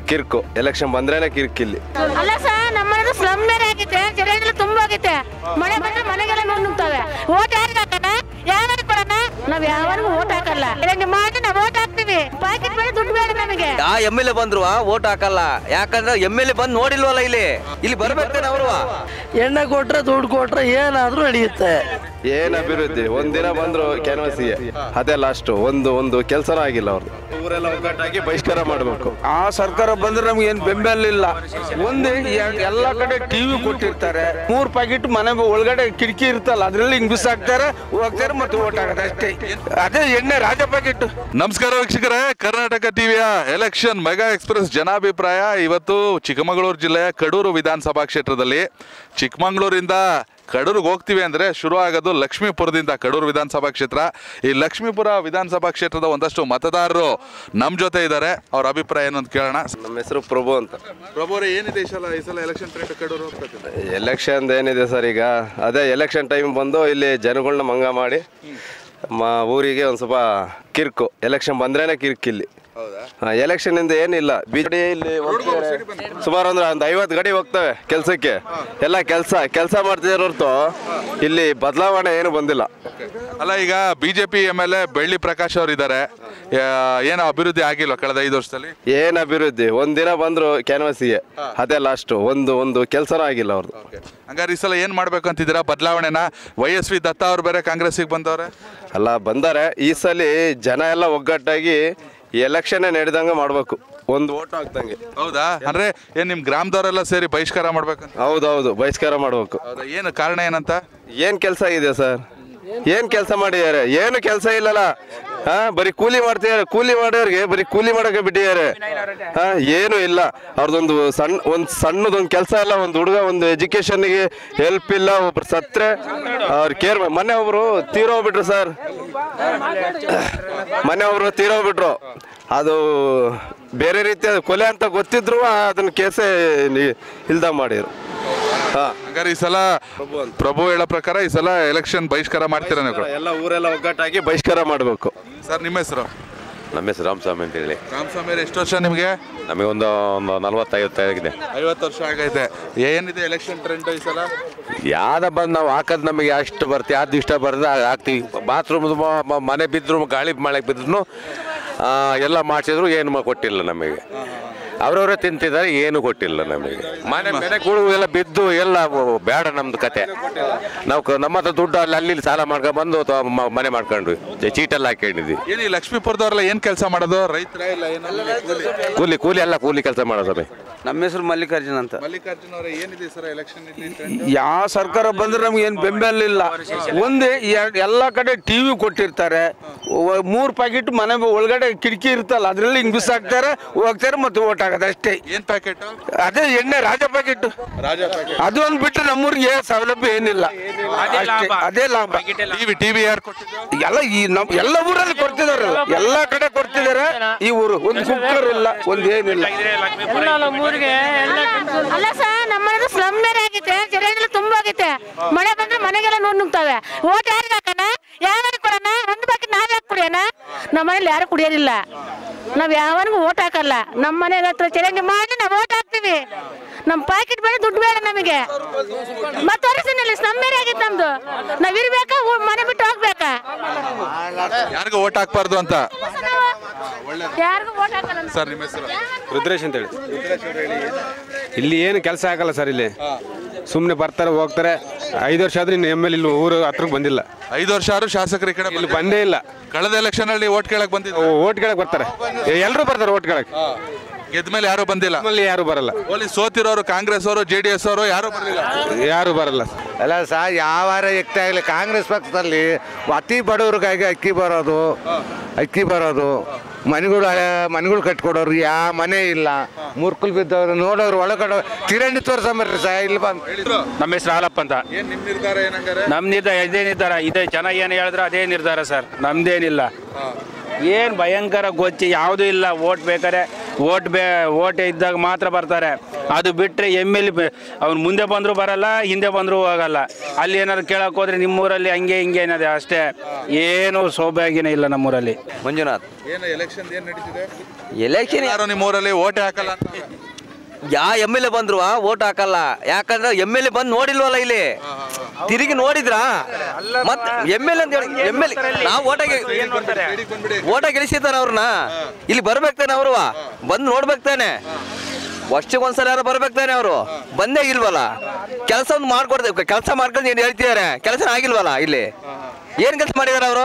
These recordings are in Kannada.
ಕಿರ್ಕು ಎಲೆಕ್ಷನ್ ಬಂದ್ರೇನೆ ಕಿರ್ಕಿಲ್ಲಿ ಅಲ್ಲ ಸರ್ ನಮ್ಮನೇದು ಸ್ಲಮ್ ಬೇರೆ ಆಗೈತೆ ಜನ ತುಂಬಾ ಆಗೈತೆ ಮಳೆ ಬಂದ್ರೆ ಮನೆಗೆಲ್ಲ ನೋಡ್ ನುಗ್ತವೆ ಓಟ್ ಯಾರಿಗೆ ಹಾಕೋಣ ಯಾರಿಗೆ ಕೊಡೋಣ ನಾವ್ ಯಾರಿಗೂ ಓಟ್ ಹಾಕಲ್ಲ ಇದನ್ನ ಮಾಡಿ ನಾವ್ ಓಟ್ ಹಾಕ್ತಿವಿ ಪಾಕೆಟ್ ಬೇಡ ದುಡ್ಡು ಬೇಡ ನಮಗೆ ಆ ಎಮ್ ಎಲ್ ಎ ಬಂದ್ರು ಓಟ್ ಹಾಕಲ್ಲ ಯಾಕಂದ್ರೆ ಎಮ್ ಎಲ್ ಎ ಬಂದು ನೋಡಿಲ್ವಲ್ಲ ಇಲ್ಲಿ ಇಲ್ಲಿ ಬರ್ಬೇಕಾದ್ರೆ ಅವರು ಎಣ್ಣೆ ಕೊಟ್ರೆ ದುಡ್ಡು ಕೊಟ್ರೆ ಏನಾದ್ರೂ ನಡೆಯುತ್ತೆ ಏನ್ ಅಭಿವೃದ್ಧಿ ಒಂದಿನ ಬಂದ್ರು ಕ್ಯಾನ್ವಾಸಿಗೆ ಅದೇ ಲಾಸ್ಟ್ ಒಂದು ಒಂದು ಕೆಲಸನೂ ಆಗಿಲ್ಲ ಅವ್ರದ್ದು ಊರೆಲ್ಲ ಒಗ್ಗಟ್ಟಾಗಿ ಬಹಿಷ್ಕಾರ ಮಾಡಬೇಕು ಆ ಸರ್ಕಾರ ಬಂದ್ರೆ ನಮ್ಗೆ ಏನು ಬೆಂಬಲ ಇಲ್ಲ ಒಂದು ಎ- ಎಲ್ಲ ಕಡೆ ಟಿವಿ ಕೊಟ್ಟಿರ್ತಾರೆ ಮೂರ್ ಪ್ಯಾಕೆಟ್ ಮನೆ ಒಳಗಡೆ ಕಿಟಕಿ ಇರ್ತಲ್ಲ ಅದ್ರಲ್ಲಿ ಹಿಂಗ್ ಬಿಸಾಕ್ತಾರೆ ಹೋಗ್ತಾರೆ ಮತ್ತೆ ಓಟ್ ಹಾಕೋದು ಅಷ್ಟೇ ಅದೇ ಎಣ್ಣೆ ರಾಜ ಪ್ಯಾಕೆಟ್ ನಮಸ್ಕಾರ ವೀಕ್ಷಕರೇ ಕರ್ನಾಟಕ ಟಿವಿಯ ಎಲೆಕ್ಷನ್ ಮೆಗಾ ಎಕ್ಸ್ಪ್ರೆಸ್ ಜನಾಭಿಪ್ರಾಯ ಇವತ್ತು ಚಿಕ್ಕಮಗಳೂರು ಜಿಲ್ಲೆಯ ಕಡೂರು ವಿಧಾನಸಭಾ ಕ್ಷೇತ್ರದಲ್ಲಿ ಚಿಕ್ಕಮಗಳೂರಿಂದ ಕಡೂರಿಗೆ ಹೋಗ್ತೀವಿ ಅಂದರೆ ಶುರು ಆಗೋದು ಲಕ್ಷ್ಮೀಪುರದಿಂದ ಕಡೂರು ವಿಧಾನಸಭಾ ಕ್ಷೇತ್ರ ಈ ಲಕ್ಷ್ಮೀಪುರ ವಿಧಾನಸಭಾ ಕ್ಷೇತ್ರದ ಒಂದಷ್ಟು ಮತದಾರರು ನಮ್ಮ ಜೊತೆ ಇದ್ದಾರೆ ಅವ್ರ ಅಭಿಪ್ರಾಯ ಏನು ಅಂತ ಕೇಳೋಣ ನಮ್ಮ ಹೆಸರು ಪ್ರಭು ಅಂತ ಪ್ರಭು ಅವರೇ ಏನಿದೆ ಈ ಸಲ ಈ ಸಲ ಎಲೆಕ್ಷನ್ ಟ್ರೆಂಡ್ ಕಡೂರು ಎಲೆಕ್ಷನ್ ಏನಿದೆ ಸರ್ ಈಗ ಅದೇ ಎಲೆಕ್ಷನ್ ಟೈಮ್ ಬಂದು ಇಲ್ಲಿ ಜನಗಳನ್ನ ಮಂಗ ಮಾಡಿ ನಮ್ಮ ಊರಿಗೆ ಒಂದು ಸ್ವಲ್ಪ ಕಿರ್ಕು ಎಲೆಕ್ಷನ್ ಬಂದ್ರೇನೆ ಕಿರ್ಕಿಲ್ಲಿ ಎಲೆಕ್ಷನ್ ಇಂದ ಏನಿಲ್ಲ ಬಿಜೆಡಿ ಇಲ್ಲಿ ಹೋಗ್ತಿದ್ದಾರೆ. ಸುಮಾರು ಅಂದ್ರೆ ಒಂದು ಐವತ್ತು ಗಡಿ ಹೋಗ್ತವೆ ಕೆಲಸಕ್ಕೆ ಎಲ್ಲ ಕೆಲಸ ಕೆಲಸ ಮಾಡ್ತಿದ್ದಾರೆ ಹೊರತು ಇಲ್ಲಿ ಬದಲಾವಣೆ ಏನು ಬಂದಿಲ್ಲ ಅಲ್ಲ ಈಗ ಬಿಜೆಪಿ ಎಮ್ ಎಲ್ ಎ ಬೆಳ್ಳಿ ಪ್ರಕಾಶ್ ಅವರು ಇದ್ದಾರೆ ಏನು ಅಭಿವೃದ್ಧಿ ಆಗಿಲ್ವ ಕಳೆದ ಐದು ವರ್ಷದಲ್ಲಿ ಏನ್ ಅಭಿವೃದ್ಧಿ ಒಂದಿನ ಬಂದ್ರು ಕ್ಯಾನ್ವಾಸಿಗೆ ಅದೇ ಲಾಸ್ಟ್ ಒಂದು ಒಂದು ಕೆಲಸನೂ ಆಗಿಲ್ಲ ಅವ್ರದ್ದು ಹಂಗಾರೆ ಈ ಸಲ ಏನು ಮಾಡ್ಬೇಕು ಅಂತಿದ್ದೀರಾ ಬದಲಾವಣೆನ ವೈ ಎಸ್ ವಿ ದತ್ತ ಅವ್ರು ಬೇರೆ ಕಾಂಗ್ರೆಸ್ಸಿಗೆ ಬಂದವ್ರೆ ಅಲ್ಲ ಬಂದಾರೆ ಈ ಸಲ ಜನ ಎಲ್ಲ ಒಗ್ಗಟ್ಟಾಗಿ ಎಲೆಕ್ಷನ್ ನಡೆದಂಗೆ ಮಾಡ್ಬೇಕು ಒಂದು ಓಟ್ ಹಾಕ್ದಂಗೆ ಹೌದಾ ಅಂದ್ರೆ ಏನ್ ನಿಮ್ ಗ್ರಾಮದವರೆಲ್ಲ ಸೇರಿ ಬಹಿಷ್ಕಾರ ಮಾಡ್ಬೇಕಂತ ಹೌದೌದು ಬಹಿಷ್ಕಾರ ಮಾಡ್ಬೇಕು ಹೌದಾ ಏನು ಕಾರಣ ಏನಂತ ಏನ್ ಕೆಲಸ ಇದೆ ಸರ್ ಏನ್ ಕೆಲಸ ಮಾಡಿದ್ದಾರೆ ಏನು ಕೆಲಸ ಇಲ್ಲಲ್ಲ ಹಾ ಬರೀ ಕೂಲಿ ಮಾಡ್ತಿದ್ದಾರೆ ಕೂಲಿ ಮಾಡೋರಿಗೆ ಬರೀ ಕೂಲಿ ಮಾಡಕ್ಕೆ ಬಿಟ್ಟಿದ್ದಾರೆ ಹಾ ಏನು ಇಲ್ಲ ಅವ್ರದ್ದೊಂದು ಸಣ್ಣ ಒಂದು ಸಣ್ಣದೊಂದು ಕೆಲಸ ಇಲ್ಲ ಒಂದು ಹುಡುಗ ಒಂದು ಎಜುಕೇಶನ್ಗೆ ಹೆಲ್ಪ್ ಇಲ್ಲ ಒಬ್ರು ಸತ್ರೆ ಅವ್ರು ಕೇರ್ ಮೊನ್ನೆ ಒಬ್ರು ತೀರೋಗ್ಬಿಟ್ರು ಸರ್ ಮೊನ್ನೆ ಒಬ್ರು ತೀರೋಗ್ಬಿಟ್ರು ಅದು ಬೇರೆ ರೀತಿಯ ಕೊಲೆ ಅಂತ ಗೊತ್ತಿದ್ರು ಅದನ್ನ ಕೇಸೇ ನಿ- ಇಲ್ದ ಮಾಡಿರು ಹಾ ಹಂಗಾರೆ ಈ ಸಲ ಪ್ರಭು ಹೇಳೋ ಪ್ರಕಾರ ಈ ಸಲ ಎಲೆಕ್ಷನ್ ಬಹಿಷ್ಕಾರ ಮಾಡ್ತೀರಾ ನೀವು ಎಲ್ಲ ಊರೆಲ್ಲ ಒಗ್ಗಟ್ಟಾಗಿ ಬಹಿಷ್ಕಾರ ಮಾಡಬೇಕು ಸರ್ ನಿಮ್ಮ ಹೆಸರು ನಮ್ಮ ಹೆಸರು ರಾಮಸ್ವಾಮಿ ಅಂತ ಹೇಳಿ ರಾಮಸ್ವಾಮಿ ಅವ್ರೆ, ಎಷ್ಟು ವರ್ಷ ನಿಮಗೆ ನಮಗೆ ಒಂದು ಒಂದು ನಲವತ್ತೈವತ್ತಾಗಿದೆ ಐವತ್ತು ವರ್ಷ ಆಗೈತೆ ಏನಿದೆ ಎಲೆಕ್ಷನ್ ಟ್ರೆಂಡ್ ಈ ಸಲ ಯಾವ್ದ ಬಂದು ನಾವು ಹಾಕೋದು ನಮಗೆ ಅಷ್ಟು ಬರ್ತೀವಿ ಯಾವ್ದು ಇಷ್ಟ ಬರೋದು ಅದು ಹಾಕ್ತೀವಿ ಬಾತ್ರೂಮ್ ಮನೆ ಬಿದ್ರು ಗಾಳಿ ಮಳೆ ಬಿದ್ರು ಎಲ್ಲ ಮಾಡಿಸಿದ್ರು ಏನು ಮ- ಕೊಟ್ಟಿಲ್ಲ ನಮಗೆ ಅವ್ರವರೇ ತಿಂತಿದ್ದಾರೆ ಏನು ಕೊಟ್ಟಿಲ್ಲ ನಮಗೆ ಮನೆ ಮನೆಗಳು ಎಲ್ಲ ಬಿದ್ದು ಎಲ್ಲ ಬೇಡ ನಮ್ದು ಕತೆ ನಾವು ಕ- ನಮ್ಮ ಹತ್ರ ದುಡ್ಡು ಅಲ್ಲಿ ಅಲ್ಲಿ ಇಲ್ಲಿ ಸಾಲ ಮಾಡ್ಕೊಂಡು ಬಂದು ತ- ಮ- ಮನೆ ಮಾಡ್ಕೊಂಡ್ವಿ ಚೀಟಲ್ಲಿ ಹಾಕೊಂಡಿದ್ವಿ ಏನು ಈ ಲಕ್ಷ್ಮೀಪುರದವ್ರೆಲ್ಲ ಏನ್ ಕೆಲಸ ಮಾಡೋದು ರೈತರ ಇಲ್ಲ ಏನು ಕೂಲಿ ಕೂಲಿ ಎಲ್ಲ ಕೂಲಿ ಕೆಲಸ ಮಾಡೋದು ಸ್ವಾಮಿ ನಮ್ಮ ಹೆಸರು ಮಲ್ಲಿಕಾರ್ಜುನ್ ಅಂತ ಮಲ್ಲಿಕಾರ್ಜುನ್ ಅವರೇ ಏನಿದೆ ಸರ್ ಎಲೆಕ್ಷನ್ ಇಲ್ಲಿ ಟ್ರೆಂಡ್ ಯಾವ ಸರ್ಕಾರ ಬಂದ್ರೆ ನಮ್ಗೆ ಏನು ಬೆಂಬಲ ಇಲ್ಲ ಒಂದು ಎ- ಎಲ್ಲ ಕಡೆ ಟಿವಿ ಕೊಟ್ಟಿರ್ತಾರೆ ಒ- ಮೂರ್ ಪ್ಯಾಕೆಟ್ ಮನೆ ಒಳಗಡೆ ಕಿಟಕಿ ಇರ್ತಲ್ಲ ಅದ್ರಲ್ಲಿ ಹಿಂಗ್ ಬಿಸಾಕ್ತಾರೆ ಹೋಗ್ತಾರೆ ಮತ್ತೆ ಓಟ್ ಹಾಕೋದು ಅಷ್ಟೇ ಏನ್ ಪ್ಯಾಕೆಟ್ ಅದೇ ಎಣ್ಣೆ ರಾಜ ಪ್ಯಾಕೆಟ್ ರಾಜ ಪ್ಯಾಕೆಟ್ ಅದು ಒಂದು ಬಿಟ್ಟು ನಮ್ಮೂರಿಗೆ ಸೌಲಭ್ಯ ಏನಿಲ್ಲ ಅಷ್ಟೇ. ಅದೇ ಲಾಭ ಟಿವಿ ಟಿವಿ ಯಾರು ಕೊಟ್ಟಿದ್ದು ಎಲ್ಲ ಈ ನಮ್ ಎಲ್ಲ ಊರಲ್ಲಿ ಕೊಡ್ತಿದಾರಲ್ಲ ಎಲ್ಲ ಕಡೆ ಕೊಡ್ತಿದಾರೆ ಈ ಊರು ಒಂದು ಕುಕ್ಕರ್ ಇಲ್ಲ ಒಂದು ಏನಿಲ್ಲ ಅಲ್ಲ ಸರ್ ನಮ್ಮನೇದು ಸ್ಲಮ್ ಬೇರೆ ಆಗೈತೆ ಜನ ತುಂಬಾ ಆಗೈತೆ ಮಳೆ ಬಂದ್ರೆ ಮನೆಗೆಲ್ಲ ನೋಡ್ ನುಗ್ತವೆ ಓಟ್ ಯಾರಿಗೆ ಹಾಕೋಣ ಯಾರಿಗೆ ಕೊಡೋಣ ಒಂದು ಬಾಕಿ ನಾವ್ ಯಾಕೆ ಕುಡಿಯೋಣ ನಮ್ಮ ಮನೇಲಿ ಯಾರು ಕುಡಿಯೋದಿಲ್ಲ ನಾವ್ ಯಾವನಿಗೂ ಓಟ್ ಹಾಕಲ್ಲ ನಮ್ಮ ಮನೆ ಹತ್ರ ಚರಂಡಿ ಮಾಡಿ ನಾವ್ ಓಟ್ ಹಾಕ್ತಿವಿ ನಮ್ ಪ್ಯಾಕೆಟ್ ಬೇಡ ದುಡ್ಡು ಬೇಡ ನಮಗೆ ಮತ್ತೆ ತೋರಿಸ್ತೀನಿ ಸ್ಲಮ್ ಬೇರೆ ಆಗೈತೆ ನಮ್ದು ನಾವ್ ಇರ್ಬೇಕಾ ಊ- ಮನೆ ಬಿಟ್ಟು ಹೋಗ್ಬೇಕಾ ಯಾರಿಗೂ ಓಟ್ ಹಾಕ್ಬಾರ್ದು ಅಂತ ಯಾರಿಗೂ ಓಟ್ ಹಾಕಲ್ಲ ನಾವು. ಸರ್ ನಿಮ್ಮ ಹೆಸರು ರುದ್ರೇಶ್ ಅಂತ ಹೇಳಿ ಇಲ್ಲಿ ಏನು ಕೆಲಸ ಆಗಲ್ಲ ಸರ್ ಇಲ್ಲಿ ಸುಮ್ಮನೆ ಬರ್ತಾರೆ ಹೋಗ್ತಾರೆ ಐದು ವರ್ಷ ಆದ್ರೆ ಇನ್ನು ಎಮ್ ಎಲ್ ಇಲ್ಲಿ ಊರು ಹತ್ರಕ್ಕೆ ಬಂದಿಲ್ಲ ಐದು ವರ್ಷ ಆದ್ರೂ ಶಾಸಕರ ಈ ಕಡೆ ಇಲ್ಲಿ ಬಂದೇ ಇಲ್ಲ ಕಳೆದ ಎಲೆಕ್ಷನ್ ಅಲ್ಲಿ ಓಟ್ ಕೇಳಕ್ ಬಂದಿದ್ದು ಓಟ್ ಕೇಳಕ್ ಬರ್ತಾರೆ ಎಲ್ಲರೂ ಬರ್ತಾರೆ ಓಟ್ ಕೇಳಕ್ ಗೆದ್ಮೇಲೆ ಯಾರು ಬಂದಿಲ್ಲ ನಮ್ಮಲ್ಲಿ ಯಾರು ಬರಲ್ಲ ಓಲಿ ಸೋತಿರೋರು ಕಾಂಗ್ರೆಸ್ ಅವರು ಜೆ ಡಿ ಎಸ್ ಅವರು ಯಾರು ಬರಲಿಲ್ಲ ಯಾರು ಬರಲ್ಲ ಅಲ್ಲ ಸರ್ ಯಾವಾರ ಎಕ್ತೆ ಆಗಲಿ ಕಾಂಗ್ರೆಸ್ ಪಕ್ಷದಲ್ಲಿ ಅತಿ ಬಡವ್ರಿಗಾಗಿ ಅಕ್ಕಿ ಬರೋದು ಅಕ್ಕಿ ಬರೋದು ಮನೆಗಳು ಹಳೆ- ಮನೆಗಳು ಕಟ್ಕೊಡೋರು ಯಾವ ಮನೆ ಇಲ್ಲ ಮುರ್ಕುಲ್ ಬಿದ್ದವ್ರು ನೋಡೋರು ಒಳಗಡೆ ತಿರಂಡಿ ತೋರ್ಸಂಬರ್ರಿ ಸರ್ ಇಲ್ಲಿ ಬಂದು ನಮ್ಮ ಹೆಸರು ಹಾಲಪ್ಪ ಅಂತ ಏನ್ ನಿಮ್ ನಿರ್ಧಾರ ಏನಂಗಾರೆ ನಮ್ಮ ನಿರ್ಧಾರ ಇದೇ ನಿರ್ಧಾರ ಇದೇ ಜನ ಏನು ಹೇಳಿದ್ರೆ ಅದೇ ನಿರ್ಧಾರ ಸರ್ ನಮ್ದೇನಿಲ್ಲ ಏನು ಭಯಂಕರ ಗೊಚ್ಚಿ ಯಾವುದೂ ಇಲ್ಲ ಓಟ್ ಬೇಕಾದ್ರೆ ಓಟ್ ಬೇ ಓಟ್ ಇದ್ದಾಗ ಮಾತ್ರ ಬರ್ತಾರೆ ಅದು ಬಿಟ್ಟರೆ ಎಮ್ ಎಲ್ ಅವ್ನು ಮುಂದೆ ಬಂದರೂ ಬರಲ್ಲ ಹಿಂದೆ ಬಂದರೂ ಹೋಗಲ್ಲ ಅಲ್ಲಿ ಏನಾದ್ರು ಕೇಳಕ್ಕೆ ಹೋದ್ರೆ ನಿಮ್ಮೂರಲ್ಲಿ ಹಂಗೆ ಹಿಂಗೆ ಏನದೆ ಅಷ್ಟೇ ಏನು ಸೌಭಾಗ್ಯನೇ ಇಲ್ಲ ನಮ್ಮೂರಲ್ಲಿ ಮಂಜುನಾಥ್ ಏನು ಎಲೆಕ್ಷನ್ ಏನು ನಡೀತಿದೆ ಎಲೆಕ್ಷನ್ ಯಾರು ನಿಮ್ಮ ಊರಲ್ಲಿ ಓಟೇ ಹಾಕಲ್ಲ ಅಂತ ಯಾ ಎಮ್ ಎಲ್ ಎ ಬಂದ್ರು ಓಟ್ ಹಾಕಲ್ಲ ಯಾಕಂದ್ರೆ ಎಮ್ ಎಲ್ ಎ ಬಂದು ನೋಡಿಲ್ವಲ್ಲ ಇಲ್ಲಿ ತಿರುಗಿ ನೋಡಿದ್ರಾ ಮತ್ ಎಮ್ ಎಲ್ ಅಂತ ಹೇಳಿ ಎಮ್ ಎಲ್ ನಾವು ಓಟ ಓಟ ಗೆಲ್ಲಿಸಿದಾರ ಅವ್ರನ್ನ ಇಲ್ಲಿ ಬರ್ಬೇಕು ತಾನೆ ಅವರು ಬಂದು ನೋಡ್ಬೇಕು ತಾನೆ ವರ್ಷಕ್ಕೆ ಒಂದ್ಸಲ ಯಾರು ಬರ್ಬೇಕು ತಾನೆ ಅವರು ಬಂದೇ ಇಲ್ವಲ್ಲ ಕೆಲಸ ಒಂದು ಮಾಡ್ಕೊಡ್ತೇವೆ ಕೆಲಸ ಮಾಡ್ಕೊಂಡು ಏನು ಹೇಳ್ತಿದ್ದಾರೆ ಕೆಲಸ ಆಗಿಲ್ವಲ್ಲ ಇಲ್ಲಿ ಏನ್ ಕೆಲಸ ಮಾಡಿದಾರೆ ಅವರು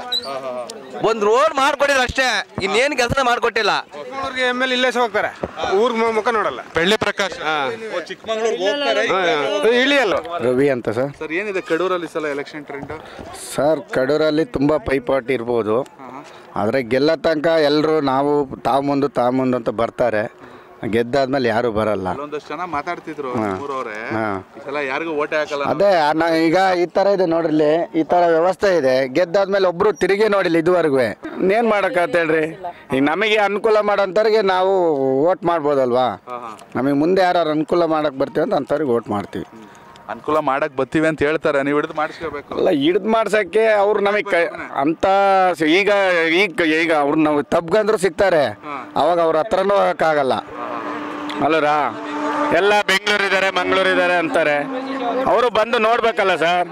ಒಂದ್ ರೋಡ್ ಮಾಡ್ಕೊಟ್ಟಿದ್ರು ಅಷ್ಟೇ ಇನ್ನೇನ್ ಕೆಲಸ ಮಾಡ್ಕೊಟ್ಟಿಲ್ಲ ಅವ್ರಿಗೆ ಎಮ್ ಎಲ್ ಇಲ್ಲೇ ಹೋಗ್ತಾರೆ ಊರ್ ಮುಖ ನೋಡಲ್ಲ ಬೆಳ್ಳಿ ಪ್ರಕಾಶ್ ಓ, ಚಿಕ್ಕಮಂಗ್ಳೂರ್ಗೆ ಹೋಗ್ತಾರೆ ಇಳಿಯಲ್ಲ ರವಿ ಅಂತ ಸರ್ ಸರ್ ಏನಿದೆ ಕಡೂರಲ್ಲಿ ಸಲ ಎಲೆಕ್ಷನ್ ಟ್ರೆಂಡ್ ಸರ್ ಕಡೂರಲ್ಲಿ ತುಂಬ ಪೈಪೋಟಿ ಇರ್ಬೋದು ಆದರೆ ಗೆಲ್ಲ ತನಕ ಎಲ್ಲರೂ ನಾವು ತಾವು ಮುಂದು ತಾವು ಮುಂದು ಅಂತ ಬರ್ತಾರೆ ಗೆದ್ದಾದ್ಮೇಲೆ ಯಾರು ಬರಲ್ಲ ಒಂದಷ್ಟು ಜನ ಮಾತಾಡ್ತಿದ್ರು ಹಾ. ಊರವ್ರೆ ಹಾ. ಈ ಸಲ ಯಾರಿಗೂ ಓಟೆ ಹಾಕಲ್ಲ ನಾವು. ಅದೇ ನಾ ಈಗ ಈ ಥರ ಇದೆ ನೋಡ್ರಿ ಈ ಥರ ವ್ಯವಸ್ಥೆ ಇದೆ ಗೆದ್ದಾದ್ಮೇಲೆ ಒಬ್ರು ತಿರುಗಿ ನೋಡಿಲ್ಲ ಇದುವರೆಗೂ ಇನ್ನೇನು ಮಾಡೋಕ್ಕಾಗತ್ತೆ ಹೇಳ್ರಿ ಈಗ ನಮಗೆ ಅನುಕೂಲ ಮಾಡೋಂಥವ್ರಿಗೆ ನಾವು ಓಟ್ ಮಾಡ್ಬೋದಲ್ವಾ ನಮಗೆ ಮುಂದೆ ಯಾರು ಅನುಕೂಲ ಮಾಡಕ್ಕೆ ಬರ್ತೀವಿ ಅಂತ ಅಂಥವ್ರಿಗೆ ಓಟ್ ಮಾಡ್ತೀವಿ ಅನುಕೂಲ ಮಾಡಕ್ ಬರ್ತೀವಿ ಅಂತ ಹೇಳ್ತಾರೆ ನೀವು ಹಿಡಿದು ಮಾಡಿಸ್ಕೋಬೇಕು ಅಲ್ಲ ಹಿಡ್ದು ಮಾಡ್ಸಕ್ಕೆ ಅವ್ರು ನಮಗೆ ಕೈ ಅಂತ ಸ- ಈಗ ಈಗ ಈಗ ಅವ್ರು ನಾವು ತಪ್ಗಂದ್ರು ಸಿಗ್ತಾರೆ ಅವಾಗ ಅವ್ರ ಹತ್ರನೂ ಹೋಗೋಕ್ಕಾಗಲ್ಲ ಅಲ್ಲರಾ ಎಲ್ಲ ಬೆಂಗಳೂರು ಇದ್ದಾರೆ ಮಂಗಳೂರು ಇದ್ದಾರೆ ಅಂತಾರೆ ಅವರು ಬಂದು ನೋಡ್ಬೇಕಲ್ಲ ಸರ್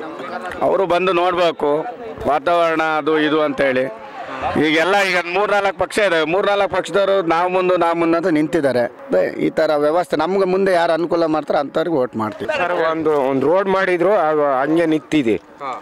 ಅವರು ಬಂದು ನೋಡಬೇಕು ವಾತಾವರಣ ಅದು ಇದು ಅಂತೇಳಿ ಈಗೆಲ್ಲ ಈಗ ಮೂರ್ನಾಲ್ಕು ಪಕ್ಷ ಇದೆ ಮೂರ್ನಾಲ್ಕು ಪಕ್ಷದವರು ನಾವು ಮುಂದೆ ನಾವು ಮುಂದೆ ಅಂತ ನಿಂತಿದ್ದಾರೆ ಅದೇ ಈ ಥರ ವ್ಯವಸ್ಥೆ ನಮ್ಗೆ ಮುಂದೆ ಯಾರು ಅನುಕೂಲ ಮಾಡ್ತಾರೆ ಅಂಥವ್ರಿಗೆ ಓಟ್ ಮಾಡ್ತೀವಿ ಸರ್ ಒಂದು ಒಂದು ರೋಡ್ ಮಾಡಿದ್ರು ಅದು ಹಂಗೆ ನಿಂತಿದೆ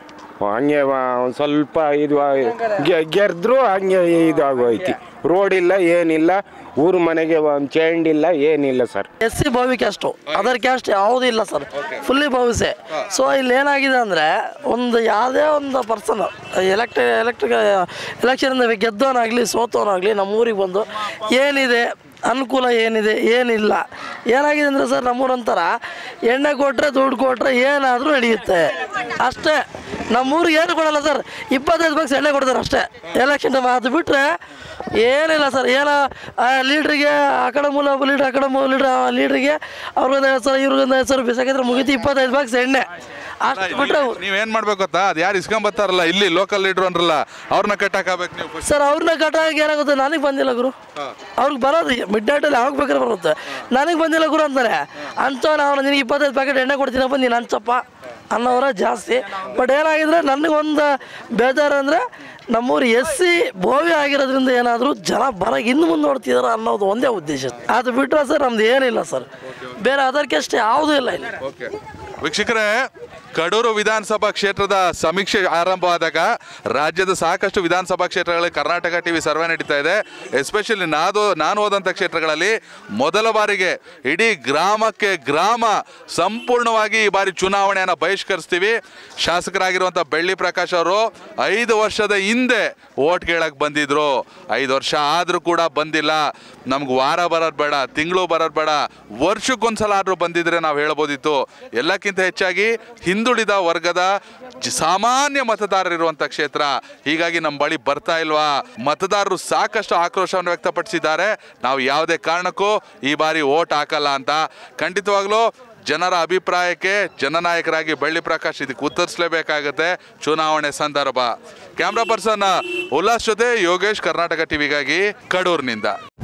ಹಂಗೆ ಒಂದು ಸ್ವಲ್ಪ ಇದು ಗೆ- ಗೆರ್ದ್ರು ಹಂಗೆ ಇದು ಆಗೋಯ್ತಿ ರೋಡ್ ಇಲ್ಲ ಏನಿಲ್ಲ ಊರು ಮನೆಗೆ ಒಂದು ಚೇಂಡ್ ಇಲ್ಲ ಏನಿಲ್ಲ ಸರ್ ಎಸ್ ಸಿ ಬಾವಿ ಕ್ಯಾಸ್ಟು ಅದರ್ ಕ್ಯಾಸ್ಟ್ ಯಾವುದೂ ಇಲ್ಲ ಸರ್ ಫುಲ್ಲಿ ಬಾವಿಸೆ ಸೊ ಇಲ್ಲಿ ಏನಾಗಿದೆ ಅಂದರೆ ಒಂದು ಯಾವುದೇ ಒಂದು ಪರ್ಸನ್ ಎಲೆಕ್ಟ್ ಎಲೆಕ್ಟ್ರಿಕ್ ಎಲೆಕ್ಷನಿಂದ ಗೆದ್ದವನಾಗಲಿ ಸೋತವನಾಗಲಿ ನಮ್ಮ ಊರಿಗೆ ಬಂದು ಏನಿದೆ ಅನುಕೂಲ ಏನಿದೆ ಏನಿಲ್ಲ ಏನಾಗಿದೆ ಅಂದರೆ ಸರ್ ನಮ್ಮೂರಂತರ ಎಣ್ಣೆ ಕೊಟ್ಟರೆ ದುಡ್ಡು ಕೊಟ್ಟರೆ ಏನಾದರೂ ನಡೆಯುತ್ತೆ ಅಷ್ಟೇ ನಮ್ಮೂರಿಗೆ ಏನು ಕೊಡಲ್ಲ ಸರ್ ಇಪ್ಪತ್ತೈದು ಬಗ್ಸ್ ಎಣ್ಣೆ ಕೊಡ್ತಾರೆ ಅಷ್ಟೇ ಎಲೆಕ್ಷನ್ ಟೈಮ್ ಅದು ಬಿಟ್ಟರೆ ಏನಿಲ್ಲ ಸರ್ ಏನೋ ಲೀಡ್ರಿಗೆ ಆ ಕಡೆ ಮೂಲ ಲೀಡ್ರ್ ಆ ಕಡೆ ಮೂಲ ಲೀಡ್ರ್ ಲೀಡ್ರಿಗೆ ಅವ್ರಿಗೊಂದು ಐವತ್ತು ಸಾವಿರ ಇವ್ರಿಗೊಂದು ಐವತ್ತು ಸಾವಿರ ಬೇಕಾದ್ರೆ ಮುಗೀತು ಇಪ್ಪತ್ತೈದು ಬಾಕ್ಸ್ ಎಣ್ಣೆ ಅಷ್ಟು ಬಿಟ್ಟರೆ ನೀವೇನ್ ಮಾಡ್ಬೇಕು ಗೊತ್ತಾ ಅದು ಯಾರು ಇಸ್ಕೊಂಬತ್ತಾರಲ್ಲ ಇಲ್ಲಿ ಲೋಕಲ್ ಲೀಡರ್ ಅಂದ್ರಲ್ಲ ಅವ್ರನ್ನ ಕಟ್ಟಾಕಬೇಕು ನೀವು first. ಸರ್ ಅವ್ರನ್ನ ಕಟ್ಟಾಗ ಏನಾಗುತ್ತೆ ನನಗೆ ಬಂದಿಲ್ಲ ಗುರು ಅವ್ರಿಗೆ ಬರೋದು ಮಿಡ್ ನೈಟಲ್ಲಿ ಯಾವಾಗ ಬೇಕಾದ್ರೆ ಬರುತ್ತೆ ನನಗೆ ಬಂದಿಲ್ಲ ಗುರು ಅಂತಾರೆ ಅಂತ ನಾವು ನಿನಗೆ ಇಪ್ಪತ್ತೈದು ಪ್ಯಾಕೆಟ್ ಎಣ್ಣೆ ಕೊಡ್ತೀನಪ್ಪ ನೀನು ಹಂಚಪ್ಪ ಅನ್ನೋರ ಜಾಸ್ತಿ ಬಟ್ ಏನಾಗಿದ್ರೆ ನನಗೊಂದು ಬೇಜಾರು ಅಂದರೆ ನಮ್ಮೂರು ಎಸ್ ಸಿ ಬೋವಿ ಆಗಿರೋದ್ರಿಂದ ಏನಾದರೂ ಜನ ಬರಗೆ ಇನ್ನು ಮುಂದೆ ನೋಡ್ತಿದಾರ ಅನ್ನೋದು ಒಂದೇ ಉದ್ದೇಶ ಅದು ಬಿಟ್ಟರೆ ಸರ್ ನಮ್ದು ಏನಿಲ್ಲ ಸರ್ ಬೇರೆ ಅದರ್ಕಷ್ಟು ಯಾವುದೂ ಇಲ್ಲ ಇಲ್ಲಿ ವೀಕ್ಷಕರೇ ಕಡೂರು ವಿಧಾನಸಭಾ ಕ್ಷೇತ್ರದ ಸಮೀಕ್ಷೆ ಆರಂಭವಾದಾಗ ರಾಜ್ಯದ ಸಾಕಷ್ಟು ವಿಧಾನಸಭಾ ಕ್ಷೇತ್ರಗಳಲ್ಲಿ ಕರ್ನಾಟಕ ಟಿವಿ ಸರ್ವೆ ನಡೀತಾ ಇದೆ ಎಸ್ಪೆಷಲಿ ನಾದು ನಾನು ಹೋದಂಥ ಕ್ಷೇತ್ರಗಳಲ್ಲಿ ಮೊದಲ ಬಾರಿಗೆ ಇಡೀ ಗ್ರಾಮಕ್ಕೆ ಗ್ರಾಮ ಸಂಪೂರ್ಣವಾಗಿ ಈ ಬಾರಿ ಚುನಾವಣೆಯನ್ನು ಬಹಿಷ್ಕರಿಸ್ತೀವಿ ಶಾಸಕರಾಗಿರುವಂಥ ಬೆಳ್ಳಿ ಪ್ರಕಾಶ್ ಅವರು ಐದು ವರ್ಷದ ಹಿಂದೆ ಓಟ್ ಕೇಳಕ್ ಬಂದಿದ್ರು ಐದು ವರ್ಷ ಆದರೂ ಕೂಡ ಬಂದಿಲ್ಲ ನಮ್ಗೆ ವಾರ ಬರೋದು ಬೇಡ ತಿಂಗಳು ಬರೋದು ಬೇಡ ವರ್ಷಕ್ಕೊಂದ್ಸಲ ಆದರೂ ಬಂದಿದ್ರೆ ನಾವು ಹೇಳ್ಬೋದಿತ್ತು ಎಲ್ಲಕ್ಕಿಂತ ಹೆಚ್ಚಾಗಿ ಹಿಂದುಳಿದ ವರ್ಗದ ಜ- ಸಾಮಾನ್ಯ ಮತದಾರರಿರುವಂಥ ಕ್ಷೇತ್ರ ಹೀಗಾಗಿ ನಮ್ಮ ಬಳಿ ಬರ್ತಾ ಇಲ್ವಾ ಮತದಾರರು ಸಾಕಷ್ಟು ಆಕ್ರೋಶವನ್ನು ವ್ಯಕ್ತಪಡಿಸಿದ್ದಾರೆ ನಾವು ಯಾವುದೇ ಕಾರಣಕ್ಕೂ ಈ ಬಾರಿ ಓಟ್ ಹಾಕಲ್ಲ ಅಂತ ಖಂಡಿತವಾಗ್ಲೂ ಜನರ ಅಭಿಪ್ರಾಯಕ್ಕೆ ಜನನಾಯಕರಾಗಿ ಬೆಳ್ಳಿ ಪ್ರಕಾಶ್ ಇದಕ್ಕೆ ಉತ್ತರಿಸಲೇಬೇಕಾಗುತ್ತೆ ಚುನಾವಣೆ ಸಂದರ್ಭ ಕ್ಯಾಮ್ರಾ ಪರ್ಸನ್ ಉಲ್ಲಾಸ್ ಜೊತೆ ಯೋಗೇಶ್ ಕರ್ನಾಟಕ ಟಿವಿಗಾಗಿ ಕಡೂರಿನಿಂದ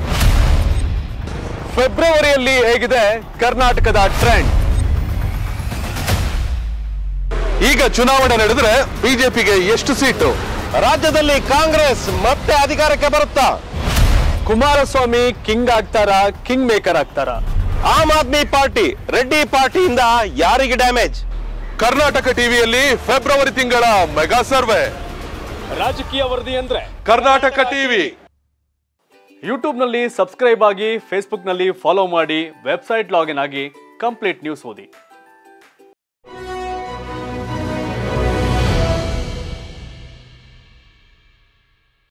ಫೆಬ್ರವರಿಯಲ್ಲಿ ಹೇಗಿದೆ ಕರ್ನಾಟಕದ ಟ್ರೆಂಡ್ ಈಗ ಚುನಾವಣೆ ನಡೆದ್ರೆ ಬಿಜೆಪಿಗೆ ಎಷ್ಟು ಸೀಟು ರಾಜ್ಯದಲ್ಲಿ ಕಾಂಗ್ರೆಸ್ ಮತ್ತೆ ಅಧಿಕಾರಕ್ಕೆ ಬರುತ್ತಾ ಕುಮಾರಸ್ವಾಮಿ ಕಿಂಗ್ ಆಗ್ತಾರ ಕಿಂಗ್ ಮೇಕರ್ ಆಗ್ತಾರ ಆಮ್ ಆದ್ಮಿ ಪಾರ್ಟಿ ರೆಡ್ಡಿ ಪಾರ್ಟಿಯಿಂದ ಯಾರಿಗೆ ಡ್ಯಾಮೇಜ್ ಕರ್ನಾಟಕ ಟಿವಿಯಲ್ಲಿ ಫೆಬ್ರವರಿ ತಿಂಗಳ ಮೆಗಾ ಸರ್ವೆ ರಾಜಕೀಯ ವರದಿ ಅಂದ್ರೆ ಕರ್ನಾಟಕ ಟಿವಿ ಯೂಟ್ಯೂಬ್ನಲ್ಲಿ ಸಬ್ಸ್ಕ್ರೈಬ್ ಆಗಿ ಫೇಸ್ಬುಕ್ನಲ್ಲಿ ಫಾಲೋ ಮಾಡಿ ವೆಬ್ಸೈಟ್ ಲಾಗಿನ್ ಆಗಿ ಕಂಪ್ಲೀಟ್ ನ್ಯೂಸ್ ಓದಿ